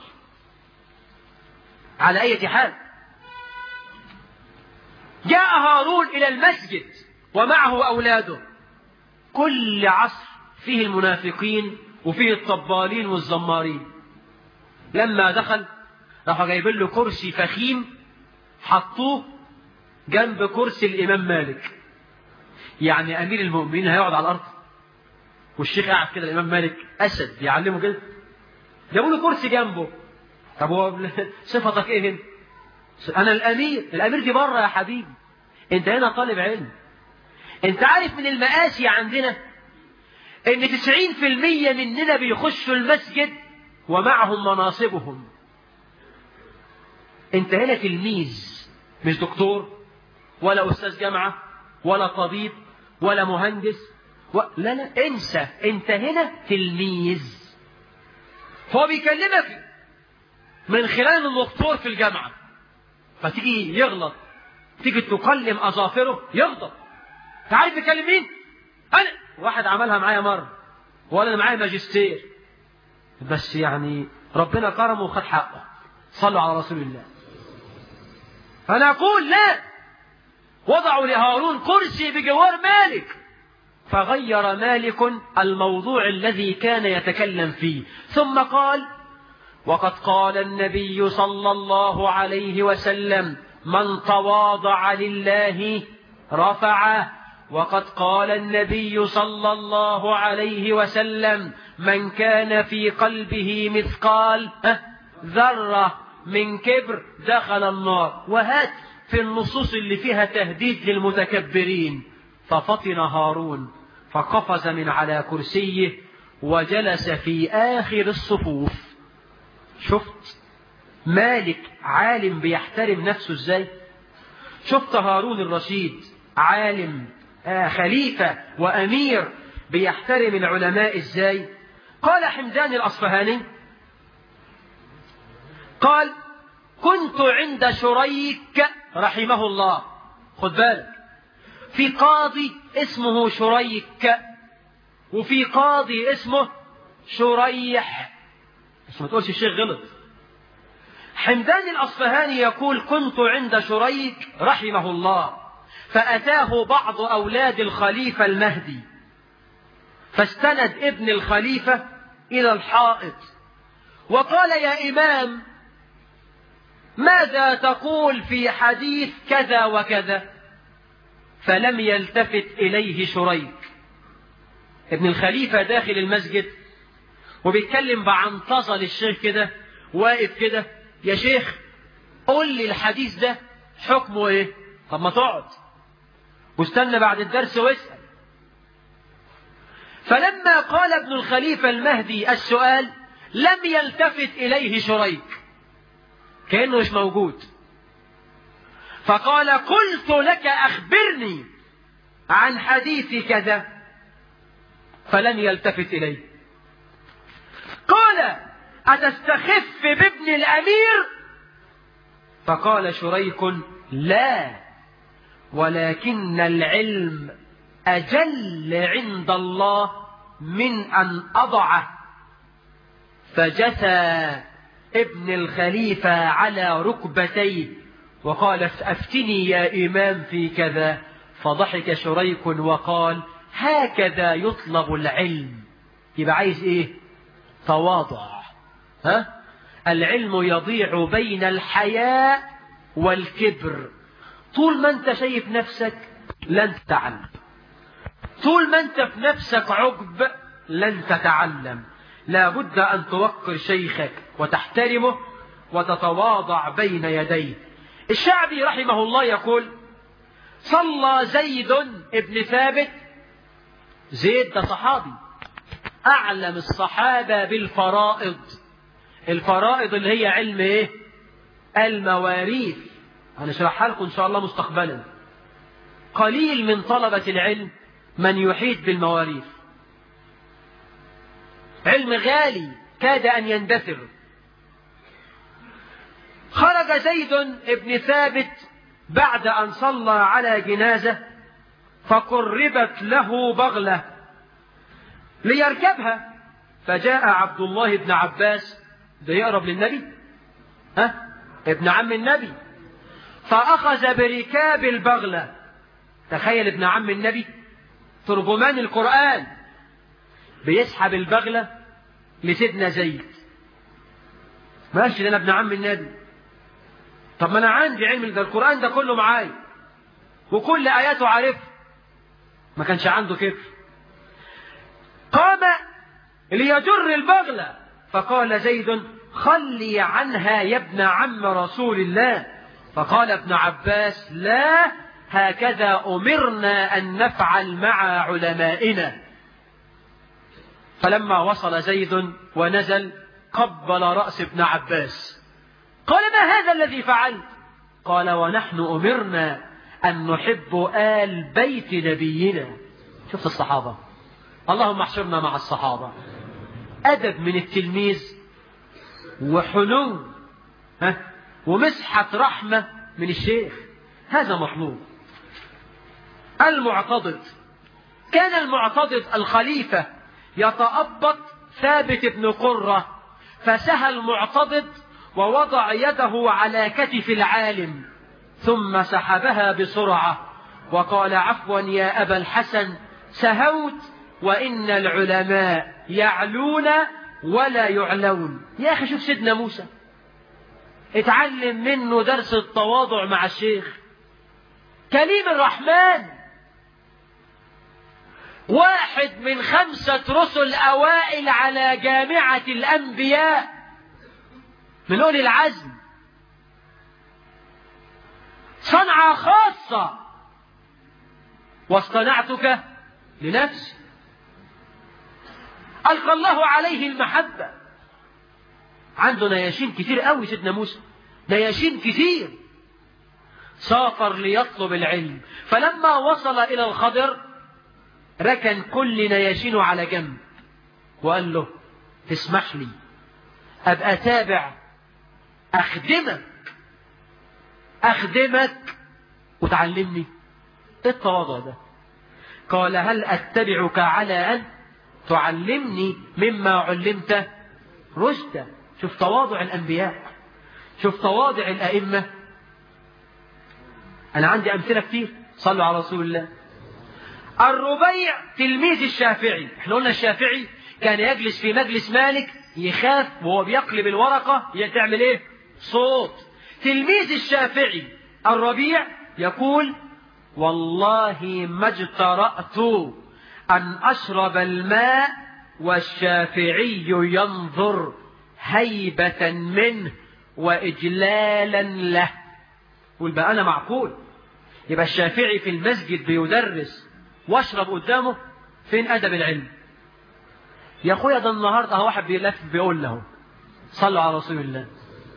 على أي حال جاء هارون إلى المسجد ومعه أولاده كل عصر فيه المنافقين وفيه الطبالين والزمارين لما دخل راحوا جايبين له كرسي فخيم حطوه جنب كرسي الإمام مالك يعني أمير المؤمنين هيقعد على الأرض والشيخ قاعد كده الإمام مالك أسد يعلمه كده جابوا له كرسي جنبه طب هو صفتك إيه هنا؟ أنا الأمير الأمير دي بره يا حبيبي أنت هنا طالب علم أنت عارف من المآسي عندنا إن 90% مننا بيخشوا المسجد ومعهم مناصبهم أنت هنا تلميذ مش دكتور ولا أستاذ جامعة ولا طبيب ولا مهندس و... لا لا انسى انت هنا تلميذ هو بيكلمك من خلال الدكتور في الجامعة فتيجي يغلط تيجي تكلم أظافره يغضب تعرف بيكلم مين؟ أنا واحد عملها معايا مرة ولا أنا معايا ماجستير بس يعني ربنا كرمه وخد حقه صلوا على رسول الله فأنا أقول لا وضعوا لهارون كرسي بجوار مالك فغير مالك الموضوع الذي كان يتكلم فيه ثم قال وقد قال النبي صلى الله عليه وسلم من تواضع لله رفعه وقد قال النبي صلى الله عليه وسلم من كان في قلبه مثقال ذرة من كبر دخل النار وهات في النصوص اللي فيها تهديد للمتكبرين ففطن هارون فقفز من على كرسيه وجلس في آخر الصفوف شفت مالك عالم بيحترم نفسه ازاي شفت هارون الرشيد عالم آه خليفة وأمير بيحترم العلماء ازاي قال حمدان الأصفهاني قال كنت عند شريك رحمه الله خد بالك في قاضي اسمه شريك وفي قاضي اسمه شريح بس ما تقولش الشيخ غلط حمدان الأصفهاني يقول كنت عند شريك رحمه الله فأتاه بعض أولاد الخليفة المهدي فاستند ابن الخليفة إلى الحائط وقال يا إمام ماذا تقول في حديث كذا وكذا فلم يلتفت إليه شريك ابن الخليفة داخل المسجد وبيتكلم بعنطزة للشيخ كده واقف كده يا شيخ قول لي الحديث ده حكمه ايه طب ما تقعد واستنى بعد الدرس واسأل فلما قال ابن الخليفة المهدي السؤال لم يلتفت إليه شريك كأنه مش موجود فقال قلت لك أخبرني عن حديث كذا فلم يلتفت إليه قال أتستخف بابن الأمير فقال شريك لا ولكن العلم أجل عند الله من أن أضعه فجثى ابن الخليفة على ركبتيه وقال أفتني يا إمام في كذا فضحك شريك وقال هكذا يطلب العلم يبقى عايز ايه تواضع ها العلم يضيع بين الحياء والكبر طول ما انت شايف نفسك لن تتعلم طول ما انت في نفسك عجب لن تتعلم لا بد أن توقر شيخك وتحترمه وتتواضع بين يديه الشعبي رحمه الله يقول صلى زيد ابن ثابت زيد ده صحابي أعلم الصحابة بالفرائض الفرائض اللي هي علم ايه المواريث هنشرحها لكم إن شاء الله مستقبلا قليل من طلبة العلم من يحيط بالمواريث علم غالي كاد أن يندثر خرج زيد ابن ثابت بعد أن صلى على جنازة فقربت له بغلة ليركبها فجاء عبد الله بن عباس ده يقرب للنبي ها ابن عم النبي فأخذ بركاب البغلة تخيل ابن عم النبي ترجمان القرآن بيسحب البغلة لسيدنا زيد ماشي ده انا ابن عم النبي طب ما انا عندي علم ده القرآن ده كله معايا وكل آياته عارفها ما كانش عنده كده قام ليجر البغلة فقال زيد خلي عنها يا ابن عم رسول الله فقال ابن عباس لا هكذا أمرنا أن نفعل مع علمائنا فلما وصل زيد ونزل قبل رأس ابن عباس قال ما هذا الذي فعلت قال ونحن أمرنا أن نحب آل بيت نبينا شفت الصحابة اللهم احشرنا مع الصحابة أدب من التلميذ وحنو ها ومسحة رحمة من الشيخ هذا مطلوب المعتضد كان المعتضد الخليفة يتأبط ثابت بن قرة فسهى المعتضد ووضع يده على كتف العالم ثم سحبها بسرعة وقال عفوا يا أبا الحسن سهوت وإن العلماء يعلون ولا يعلون يا أخي شوف سيدنا موسى اتعلم منه درس التواضع مع الشيخ كليم الرحمن واحد من خمسة رسل أوائل على جامعة الأنبياء من أولي العزم صنعة خاصة واصطنعتك لنفسي ألقى الله عليه المحبة عنده نياشين كتير قوي سيدنا موسى نياشين كتير سافر ليطلب العلم فلما وصل إلى الخضر ركن كل نياشينه على جنب وقال له تسمح لي أبقى أتابع أخدمك أخدمك وتعلمني إيه التواضع ده قال هل أتبعك على أن تعلمني مما علمت رشدا شوف تواضع الأنبياء شوف تواضع الأئمة أنا عندي أمثلة كتير صلوا على رسول الله الربيع تلميذ الشافعي احنا قلنا الشافعي كان يجلس في مجلس مالك يخاف وهو بيقلب الورقة تعمل ايه صوت تلميذ الشافعي الربيع يقول والله ما اجترأت أن أشرب الماء والشافعي ينظر هيبة منه وإجلالا له قول بقى أنا معقول يبقى الشافعي في المسجد بيدرس واشرب قدامه فين أدب العلم يا أخويا ده النهاردة هو واحد بيلف بيقول له صلوا على رسول الله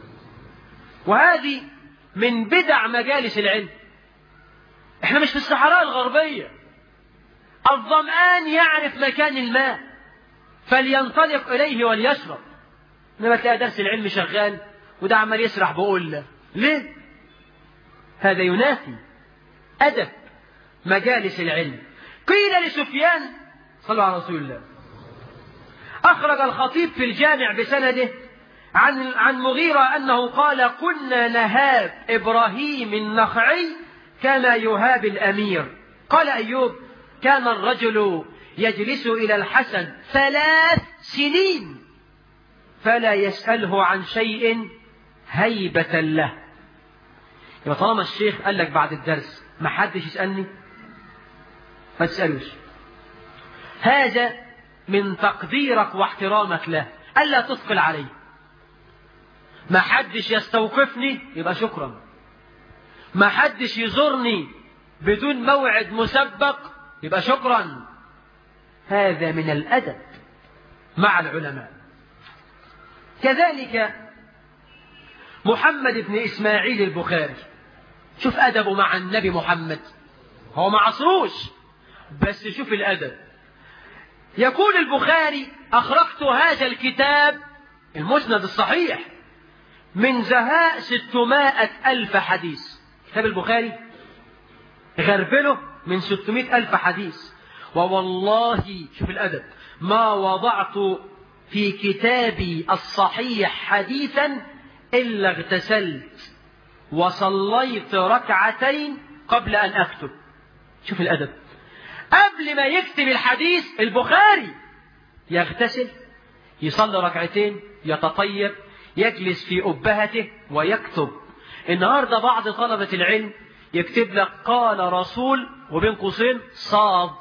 وهذه من بدع مجالس العلم احنا مش في الصحراء الغربية الظمآن يعرف مكان الماء فلينطلق إليه وليشرب إنما تلاقي درس العلم شغال وده عمال يسرح بقول له ليه؟ هذا ينافي أدب مجالس العلم قيل لسفيان صلى على رسول الله أخرج الخطيب في الجامع بسنده عن عن مغيرة أنه قال كنا نهاب إبراهيم النخعي كما يهاب الأمير قال أيوب كان الرجل يجلس إلى الحسن ثلاث سنين فلا يسأله عن شيء هيبة له يبقى طالما الشيخ قال لك بعد الدرس ما حدش يسألني ما تسألوش هذا من تقديرك واحترامك له ألا تثقل عليه ما حدش يستوقفني يبقى شكرا ما حدش يزورني بدون موعد مسبق يبقى شكرا هذا من الأدب مع العلماء كذلك محمد بن إسماعيل البخاري شوف أدبه مع النبي محمد هو ما عصروش بس شوف الأدب يقول البخاري أخرجت هذا الكتاب المسند الصحيح من زهاء ستمائة ألف حديث كتاب البخاري غربله من ستمائة ألف حديث ووالله شوف الأدب ما وضعت في كتابي الصحيح حديثا إلا اغتسلت وصليت ركعتين قبل أن أكتب شوف الأدب قبل ما يكتب الحديث البخاري يغتسل يصلي ركعتين يتطيب يجلس في أبهته ويكتب النهاردة بعض طلبة العلم يكتب لك قال رسول وبين قوسين صاد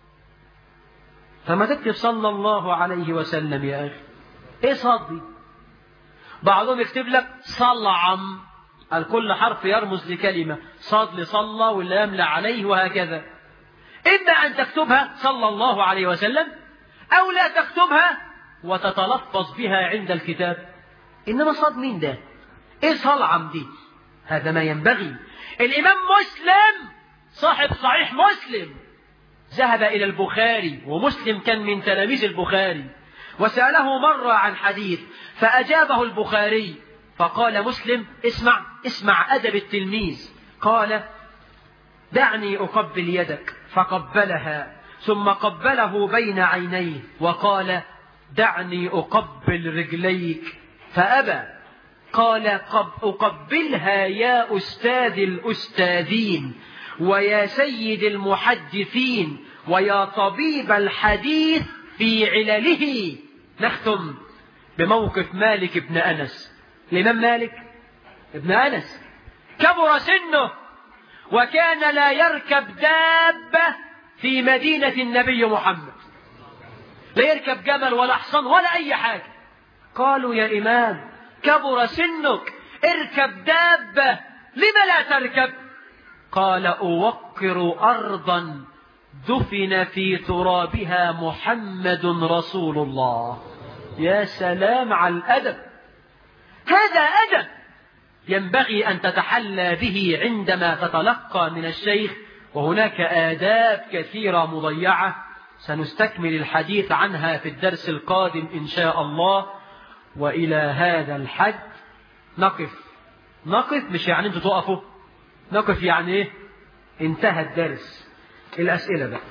فما تكتب صلى الله عليه وسلم يا أخي إيه صاد دي بعضهم يكتب لك صلعم الكل حرف يرمز لكلمة صاد لصلى ولا يملى عليه وهكذا إما أن تكتبها صلى الله عليه وسلم أو لا تكتبها وتتلفظ بها عند الكتاب إنما صاد مين ده إيه صلعم دي هذا ما ينبغي الإمام مسلم صاحب صحيح مسلم ذهب إلى البخاري ومسلم كان من تلاميذ البخاري وسأله مرة عن حديث فأجابه البخاري فقال مسلم اسمع اسمع أدب التلميذ قال دعني أقبل يدك فقبلها ثم قبله بين عينيه وقال دعني أقبل رجليك فأبى قال قب أقبلها يا أستاذ الأستاذين ويا سيد المحدثين ويا طبيب الحديث في علله نختم بموقف مالك بن أنس الإمام مالك ابن أنس كبر سنه وكان لا يركب دابة في مدينة النبي محمد لا يركب جمل ولا حصان ولا أي حاجة قالوا يا إمام كبر سنك اركب دابة لم لا تركب قال أوقر أرضا دفن في ترابها محمد رسول الله يا سلام على الأدب هذا أدب ينبغي أن تتحلى به عندما تتلقى من الشيخ وهناك آداب كثيرة مضيعة سنستكمل الحديث عنها في الدرس القادم إن شاء الله وإلى هذا الحد نقف نقف مش يعني انتوا تقفوا نقف يعني ايه انتهى الدرس الأسئلة بقى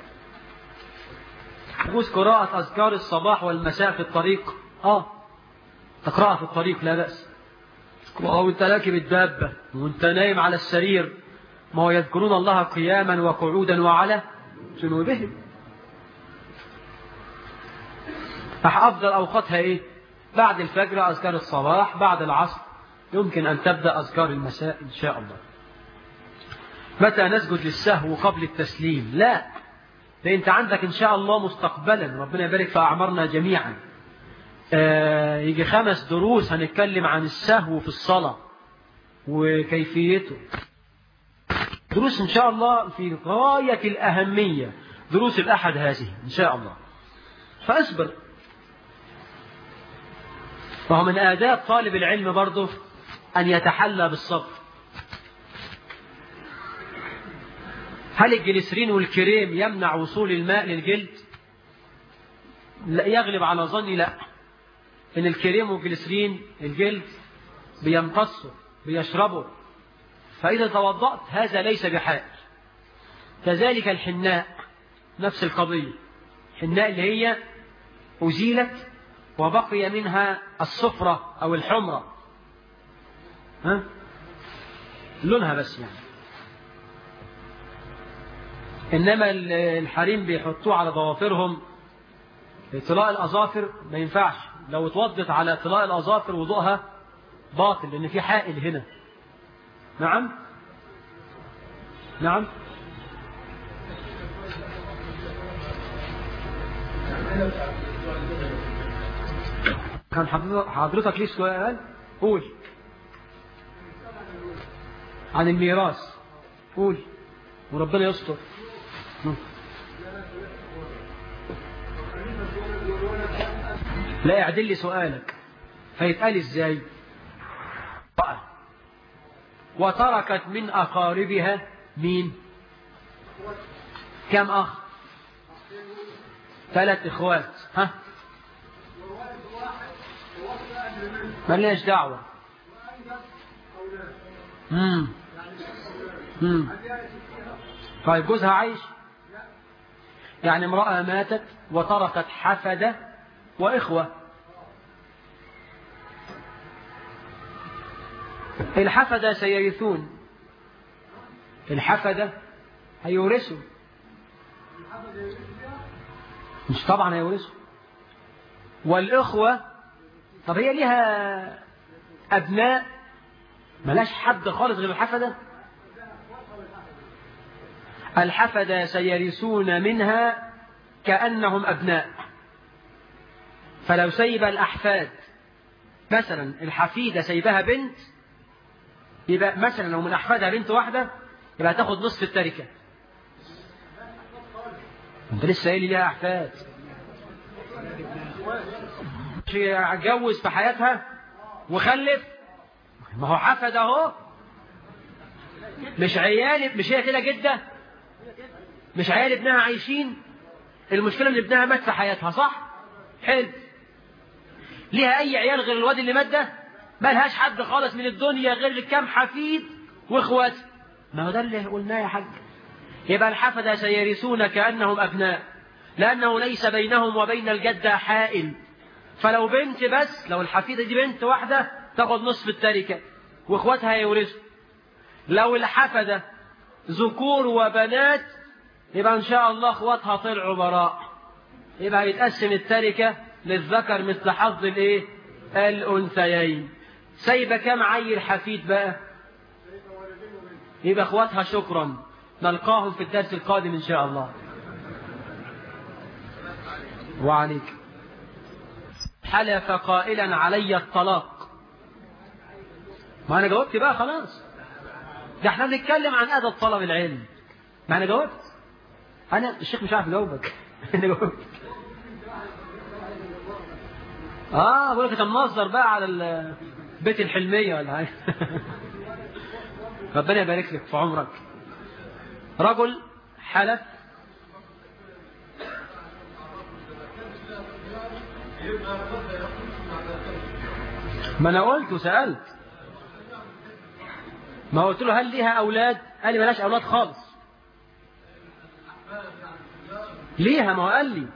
يجوز قراءة أذكار الصباح والمساء في الطريق آه تقرأها في الطريق لا بأس تقرأها وانت راكب الدابة وانت نايم على السرير ما هو يذكرون الله قياما وقعودا وعلى جنوبهم أفضل أوقاتها إيه بعد الفجر أذكار الصباح بعد العصر يمكن أن تبدأ أذكار المساء إن شاء الله متى نسجد للسهو قبل التسليم لا ده أنت عندك إن شاء الله مستقبلا ربنا يبارك في أعمارنا جميعا آه يجي خمس دروس هنتكلم عن السهو في الصلاة وكيفيته دروس إن شاء الله في غاية الأهمية دروس الأحد هذه إن شاء الله فأصبر وهو من آداب طالب العلم برضه أن يتحلى بالصبر هل الجليسرين والكريم يمنع وصول الماء للجلد لا يغلب على ظني لا ان الكريم والجليسرين الجلد بيمتصوا بيشربوا فإذا توضأت هذا ليس بحائل كذلك الحناء نفس القضية الحناء اللي هي أزيلت وبقي منها الصفرة أو الحمرة ها لونها بس يعني إنما الحريم بيحطوه على ضوافرهم طلاء الأظافر ما ينفعش لو اتوضت على طلاء الأظافر وضوءها باطل لأن في حائل هنا نعم نعم كان حضرتك ليه سؤال قول عن الميراث قول وربنا يستر لا اعدل لي سؤالك فيتقال ازاي وتركت من أقاربها مين كم أخ ثلاث إخوات ها ملناش دعوة مم. مم. طيب جوزها عايش يعني امرأة ماتت وتركت حفدة وإخوة الحفدة سيرثون الحفدة هيورثوا مش طبعا هيورثوا والإخوة طب هي ليها أبناء ملاش حد خالص غير الحفدة الحفدة سيرثون منها كأنهم أبناء فلو سيب الأحفاد مثلا الحفيدة سيبها بنت يبقى مثلا لو من أحفادها بنت واحدة يبقى تاخد نصف التركة انت لسه قايل ليها أحفاد مش اتجوز في حياتها وخلف ما هو حفد اهو مش عيال مش هي كده جدة مش عيال ابنها عايشين المشكلة ان ابنها مات في حياتها صح حلو ليها اي عيال غير الواد اللي مات ده ملهاش حد خالص من الدنيا غير الكام حفيد واخوات ما هو ده اللي قلناه يا حاج يبقى الحفدة سيرثون كأنهم أبناء لأنه ليس بينهم وبين الجدة حائل فلو بنت بس لو الحفيدة دي بنت واحدة تاخد نصف التركة واخواتها يورثوا لو الحفدة ذكور وبنات يبقى ان شاء الله اخواتها طلعوا براء يبقى يتقسم التركة للذكر مثل حظ الايه الانثيين سايبه كام عيل حفيد بقى يبقى اخواتها شكرا نلقاهم في الدرس القادم ان شاء الله وعليك حلف قائلا علي الطلاق ما انا جاوبت بقى خلاص ده احنا بنتكلم عن ادب طلب العلم ما انا جاوبت انا الشيخ مش عارف يجاوبك انا جاوبت اه بقول لك انت منظر بقى على بيت الحلميه ولا حاجه ربنا يبارك لك في عمرك رجل حلف ما انا قلت وسالت ما قلت له هل ليها اولاد قال لي ملاش اولاد خالص ليها ما هو قال لي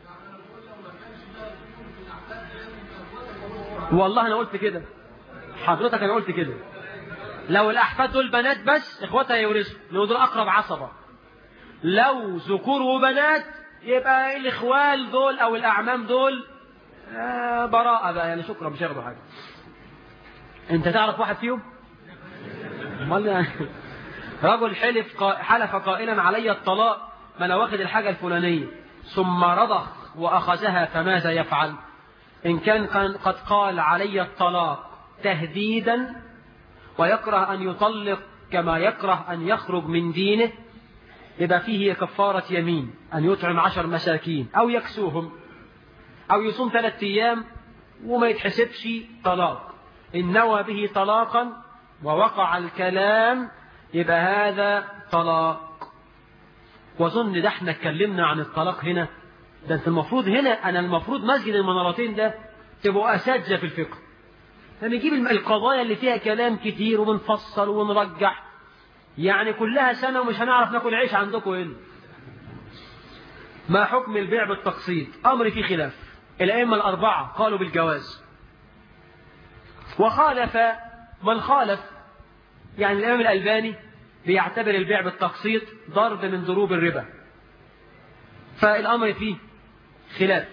والله انا قلت كده حضرتك انا قلت كده لو الاحفاد دول بنات بس اخواتها يورثوا لو دول اقرب عصبه لو ذكور وبنات يبقى الاخوال دول او الاعمام دول آه براءه بقى يعني شكرا مش هياخدوا حاجه انت تعرف واحد فيهم امال يعني رجل حلف قا... حلف قائلا علي الطلاق ما انا واخد الحاجه الفلانيه ثم رضخ واخذها فماذا يفعل ان كان قد قال علي الطلاق تهديدا ويكره ان يطلق كما يكره ان يخرج من دينه يبقى فيه كفارة يمين أن يطعم عشر مساكين أو يكسوهم أو يصوم ثلاثة أيام وما يتحسبش طلاق إن نوى به طلاقا ووقع الكلام يبقى هذا طلاق وظن ده احنا اتكلمنا عن الطلاق هنا ده انت المفروض هنا انا المفروض مسجد المنارتين ده تبقوا اساتذه في الفقه فنجيب القضايا اللي فيها كلام كتير وبنفصل ونرجح يعني كلها سنة ومش هنعرف ناكل عيش عندكم هنا ما حكم البيع بالتقسيط أمر فيه خلاف الأئمة الأربعة قالوا بالجواز وخالف من خالف يعني الإمام الألباني بيعتبر البيع بالتقسيط ضرب من ضروب الربا فالأمر فيه خلاف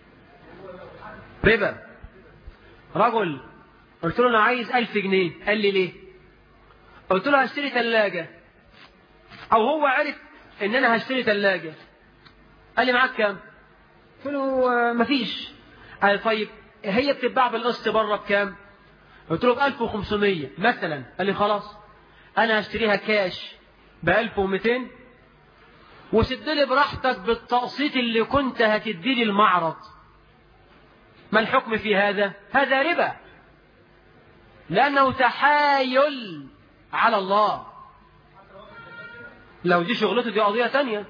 ربا رجل قلت له أنا عايز ألف جنيه قال لي ليه قلت له هشتري ثلاجة أو هو عرف إن أنا هشتري ثلاجة قال لي معاك كام قلت له مفيش قال طيب هي بتتباع بالقسط بره بكام قلت له ب 1500 مثلا قال لي خلاص انا هشتريها كاش ب 1200 وسد لي براحتك بالتقسيط اللي كنت هتدي لي المعرض ما الحكم في هذا هذا ربا لانه تحايل على الله لو دي شغلته دي قضيه تانية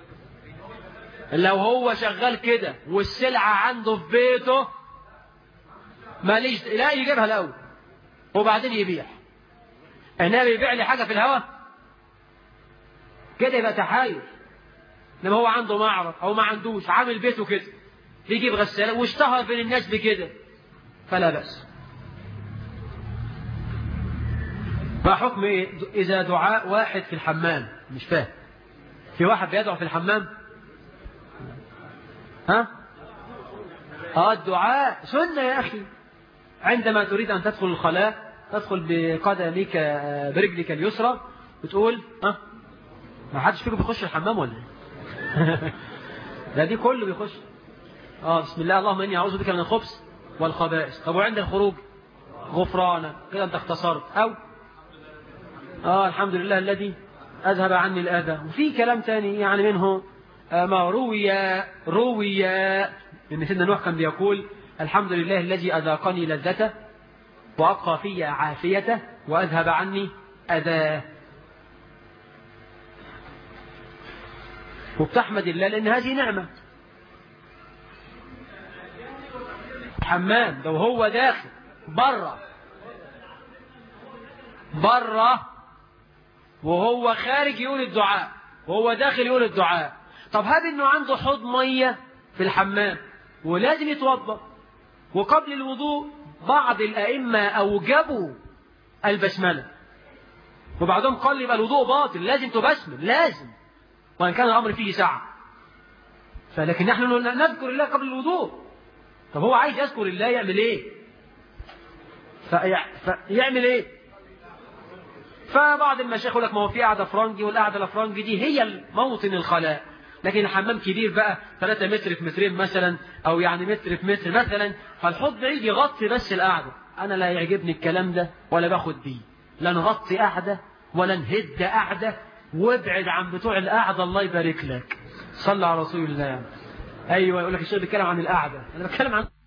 لو هو شغال كده والسلعه عنده في بيته ماليش لا يجيبها الاول وبعدين يبيع انما بيبيع لي حاجه في الهواء كده يبقى تحايل انما هو عنده معرض او ما عندوش عامل بيته كده بيجيب غساله واشتهر بين الناس بكده فلا باس ما حكم ايه اذا دعاء واحد في الحمام مش فاهم في واحد بيدعو في الحمام ها اه الدعاء سنه يا اخي عندما تريد أن تدخل الخلاء تدخل بقدمك برجلك اليسرى بتقول ها ما حدش فيكم بيخش الحمام ولا ده دي كله بيخش اه بسم الله اللهم اني اعوذ بك من الخبث والخبائث طب وعند الخروج غفرانك كده انت اختصرت او اه الحمد لله الذي اذهب عني الاذى وفي كلام تاني يعني منه آه ما روي روي ان سيدنا نوح كان بيقول الحمد لله الذي أذاقني لذته وأبقى في عافيته وأذهب عني أذاه وبتحمد الله لأن هذه نعمة حمام لو هو داخل بره بره وهو خارج يقول الدعاء وهو داخل يقول الدعاء طب هاب انه عنده حوض ميه في الحمام ولازم يتوضا وقبل الوضوء بعض الأئمة أوجبوا البسملة وبعضهم قال يبقى الوضوء باطل لازم تبسمل لازم وإن كان الأمر فيه ساعة فلكن نحن نذكر الله قبل الوضوء طب هو عايز يذكر الله يعمل ايه فيعمل ايه فبعض المشايخ يقول لك ما هو في قاعده فرنجي والقعده الافرنجي دي هي موطن الخلاء لكن الحمام كبير بقى 3 متر في مترين مثلا او يعني متر في متر مثلا فالحوض بعيد يغطي بس القعده انا لا يعجبني الكلام ده ولا باخد بيه لا نغطي قعده ولا نهد قعده وابعد عن بتوع القعده الله يبارك لك صلى على رسول الله ايوه يقول لك الشيخ بيتكلم عن القعده انا بتكلم عن